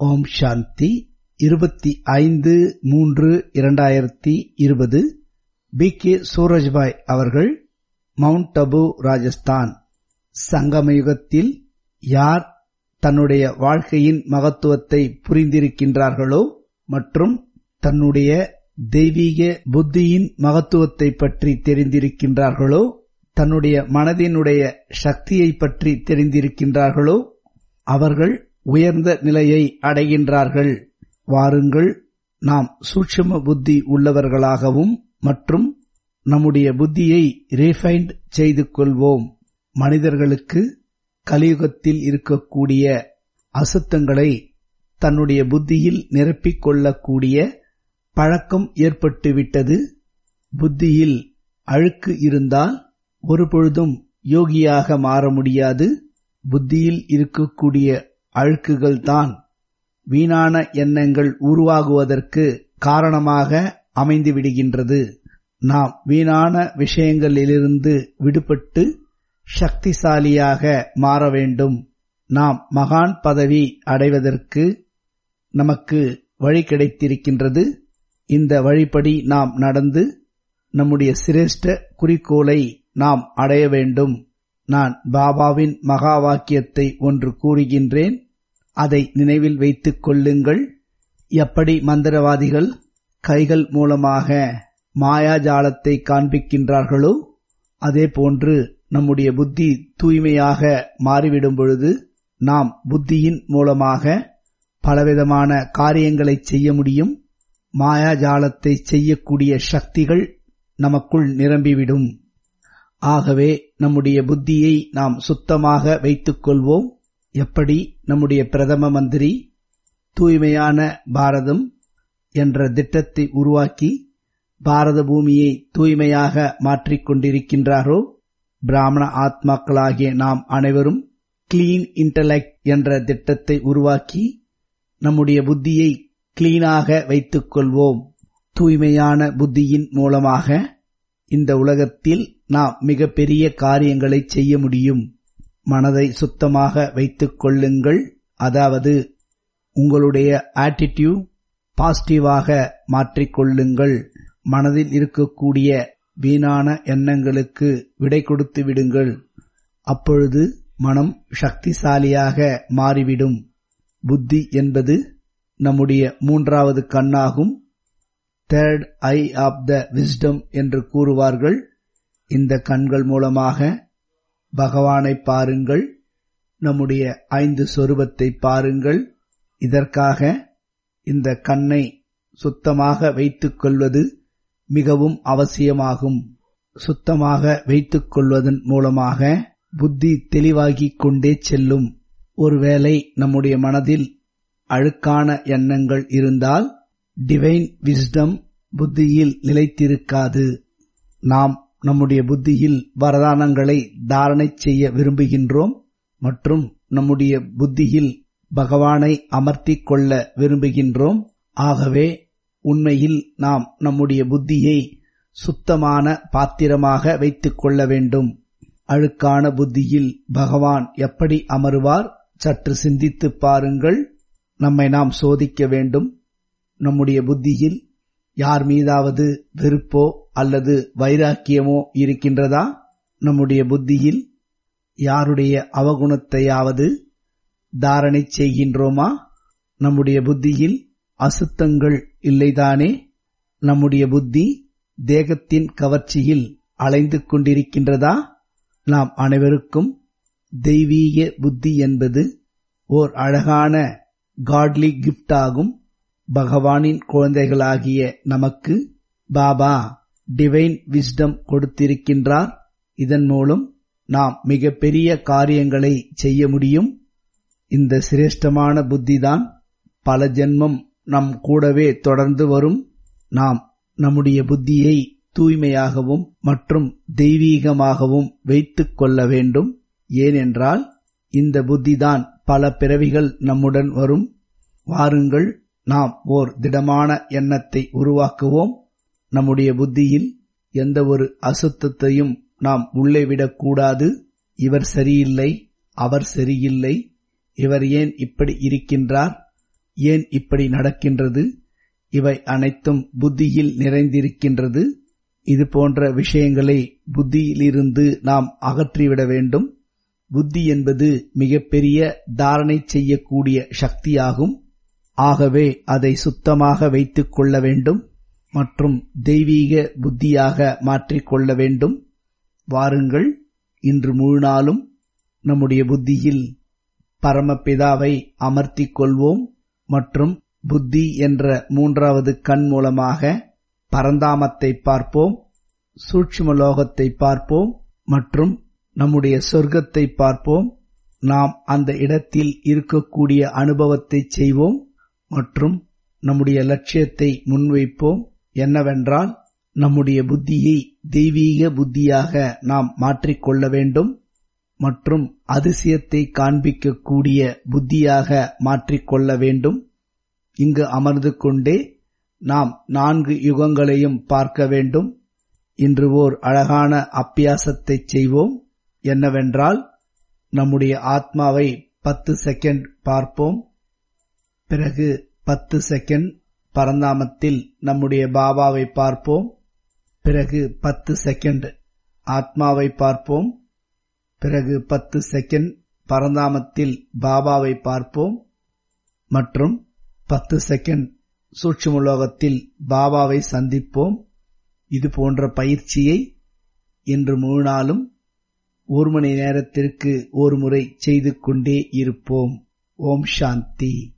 ஓம் சாந்தி இருபத்தி ஐந்து மூன்று இரண்டாயிரத்தி இருபது பி கே சூரஜ்பாய் அவர்கள் மவுண்ட் அபு ராஜஸ்தான் சங்கமயுகத்தில் யார் தன்னுடைய வாழ்க்கையின் மகத்துவத்தை புரிந்திருக்கின்றார்களோ மற்றும் தன்னுடைய தெய்வீக புத்தியின் மகத்துவத்தை பற்றி தெரிந்திருக்கின்றார்களோ தன்னுடைய மனதினுடைய சக்தியை பற்றி தெரிந்திருக்கின்றார்களோ அவர்கள் உயர்ந்த நிலையை அடைகின்றார்கள் வாருங்கள் நாம் சூட்சும புத்தி உள்ளவர்களாகவும் மற்றும் நம்முடைய புத்தியை ரீஃபைண்ட் செய்து கொள்வோம் மனிதர்களுக்கு கலியுகத்தில் இருக்கக்கூடிய அசுத்தங்களை தன்னுடைய புத்தியில் நிரப்பிக் கொள்ளக்கூடிய பழக்கம் ஏற்பட்டுவிட்டது புத்தியில் அழுக்கு இருந்தால் ஒருபொழுதும் யோகியாக மாற முடியாது புத்தியில் இருக்கக்கூடிய அழுக்குகள் தான் வீணான எண்ணங்கள் உருவாகுவதற்கு காரணமாக அமைந்து விடுகின்றது நாம் வீணான விஷயங்களிலிருந்து விடுபட்டு சக்திசாலியாக மாற வேண்டும் நாம் மகான் பதவி அடைவதற்கு நமக்கு வழி கிடைத்திருக்கின்றது இந்த வழிப்படி நாம் நடந்து நம்முடைய சிரேஷ்ட குறிக்கோளை நாம் அடைய வேண்டும் நான் பாபாவின் மகா வாக்கியத்தை ஒன்று கூறுகின்றேன் அதை நினைவில் வைத்துக் கொள்ளுங்கள் எப்படி மந்திரவாதிகள் கைகள் மூலமாக மாயாஜாலத்தை காண்பிக்கின்றார்களோ அதே போன்று நம்முடைய புத்தி தூய்மையாக மாறிவிடும் பொழுது நாம் புத்தியின் மூலமாக பலவிதமான காரியங்களை செய்ய முடியும் மாயாஜாலத்தை செய்யக்கூடிய சக்திகள் நமக்குள் நிரம்பிவிடும் ஆகவே நம்முடைய புத்தியை நாம் சுத்தமாக வைத்துக் கொள்வோம் எப்படி நம்முடைய பிரதம மந்திரி தூய்மையான பாரதம் என்ற திட்டத்தை உருவாக்கி பாரத பூமியை தூய்மையாக மாற்றிக் கொண்டிருக்கின்றாரோ பிராமண ஆத்மாக்களாகிய நாம் அனைவரும் கிளீன் இன்டலெக்ட் என்ற திட்டத்தை உருவாக்கி நம்முடைய புத்தியை கிளீனாக வைத்துக் கொள்வோம் தூய்மையான புத்தியின் மூலமாக இந்த உலகத்தில் நாம் மிகப்பெரிய காரியங்களை செய்ய முடியும் மனதை சுத்தமாக வைத்துக் கொள்ளுங்கள் அதாவது உங்களுடைய ஆட்டிடியூட் பாசிட்டிவாக மாற்றிக்கொள்ளுங்கள் மனதில் இருக்கக்கூடிய வீணான எண்ணங்களுக்கு விடை கொடுத்து விடுங்கள் அப்பொழுது மனம் சக்திசாலியாக மாறிவிடும் புத்தி என்பது நம்முடைய மூன்றாவது கண்ணாகும் third eye of the wisdom என்று கூறுவார்கள் இந்த கண்கள் மூலமாக பகவானை பாருங்கள் நம்முடைய ஐந்து சொரூபத்தை பாருங்கள் இதற்காக இந்த கண்ணை சுத்தமாக வைத்துக் கொள்வது மிகவும் அவசியமாகும் சுத்தமாக வைத்துக் கொள்வதன் மூலமாக புத்தி தெளிவாகிக் கொண்டே செல்லும் ஒருவேளை நம்முடைய மனதில் அழுக்கான எண்ணங்கள் இருந்தால் டிவைன் விஸ்டம் புத்தியில் நிலைத்திருக்காது நாம் நம்முடைய புத்தியில் வரதானங்களை தாரணை செய்ய விரும்புகின்றோம் மற்றும் நம்முடைய புத்தியில் பகவானை அமர்த்திக் கொள்ள விரும்புகின்றோம் ஆகவே உண்மையில் நாம் நம்முடைய புத்தியை சுத்தமான பாத்திரமாக வைத்துக் கொள்ள வேண்டும் அழுக்கான புத்தியில் பகவான் எப்படி அமருவார் சற்று சிந்தித்து பாருங்கள் நம்மை நாம் சோதிக்க வேண்டும் நம்முடைய புத்தியில் யார் மீதாவது வெறுப்போ அல்லது வைராக்கியமோ இருக்கின்றதா நம்முடைய புத்தியில் யாருடைய அவகுணத்தையாவது தாரணை செய்கின்றோமா நம்முடைய புத்தியில் அசுத்தங்கள் இல்லைதானே நம்முடைய புத்தி தேகத்தின் கவர்ச்சியில் அலைந்து கொண்டிருக்கின்றதா நாம் அனைவருக்கும் தெய்வீக புத்தி என்பது ஓர் அழகான காட்லி கிஃப்ட் ஆகும் பகவானின் குழந்தைகளாகிய நமக்கு பாபா டிவைன் விஸ்டம் கொடுத்திருக்கின்றார் இதன் மூலம் நாம் மிக பெரிய காரியங்களை செய்ய முடியும் இந்த சிரேஷ்டமான புத்திதான் பல ஜென்மம் நம் கூடவே தொடர்ந்து வரும் நாம் நம்முடைய புத்தியை தூய்மையாகவும் மற்றும் தெய்வீகமாகவும் வைத்துக் கொள்ள வேண்டும் ஏனென்றால் இந்த புத்திதான் பல பிறவிகள் நம்முடன் வரும் வாருங்கள் நாம் ஓர் திடமான எண்ணத்தை உருவாக்குவோம் நம்முடைய புத்தியில் எந்த ஒரு அசுத்தத்தையும் நாம் உள்ளே விடக்கூடாது இவர் சரியில்லை அவர் சரியில்லை இவர் ஏன் இப்படி இருக்கின்றார் ஏன் இப்படி நடக்கின்றது இவை அனைத்தும் புத்தியில் நிறைந்திருக்கின்றது இது போன்ற விஷயங்களை புத்தியிலிருந்து நாம் அகற்றிவிட வேண்டும் புத்தி என்பது மிகப்பெரிய தாரணை செய்யக்கூடிய சக்தியாகும் ஆகவே அதை சுத்தமாக வைத்துக் கொள்ள வேண்டும் மற்றும் தெய்வீக புத்தியாக மாற்றிக்கொள்ள வேண்டும் வாருங்கள் இன்று முழு நாளும் நம்முடைய புத்தியில் பரமபிதாவை அமர்த்திக் கொள்வோம் மற்றும் புத்தி என்ற மூன்றாவது கண் மூலமாக பரந்தாமத்தை பார்ப்போம் சூட்சும லோகத்தை பார்ப்போம் மற்றும் நம்முடைய சொர்க்கத்தை பார்ப்போம் நாம் அந்த இடத்தில் இருக்கக்கூடிய அனுபவத்தை செய்வோம் மற்றும் நம்முடைய லட்சியத்தை முன்வைப்போம் என்னவென்றால் நம்முடைய புத்தியை தெய்வீக புத்தியாக நாம் மாற்றிக்கொள்ள வேண்டும் மற்றும் அதிசயத்தை காண்பிக்கக்கூடிய புத்தியாக மாற்றிக்கொள்ள வேண்டும் இங்கு அமர்ந்து கொண்டே நாம் நான்கு யுகங்களையும் பார்க்க வேண்டும் இன்று ஓர் அழகான அப்பியாசத்தை செய்வோம் என்னவென்றால் நம்முடைய ஆத்மாவை பத்து செகண்ட் பார்ப்போம் பிறகு பத்து செகண்ட் பரந்தாமத்தில் நம்முடைய பாபாவை பார்ப்போம் பிறகு பத்து செகண்ட் ஆத்மாவை பார்ப்போம் பிறகு பத்து செகண்ட் பரந்தாமத்தில் பாபாவை பார்ப்போம் மற்றும் பத்து செகண்ட் சூட்சுமலோகத்தில் பாபாவை சந்திப்போம் இது போன்ற பயிற்சியை இன்று முழு நாளும் ஒரு மணி நேரத்திற்கு ஒரு முறை செய்து கொண்டே இருப்போம் ஓம் சாந்தி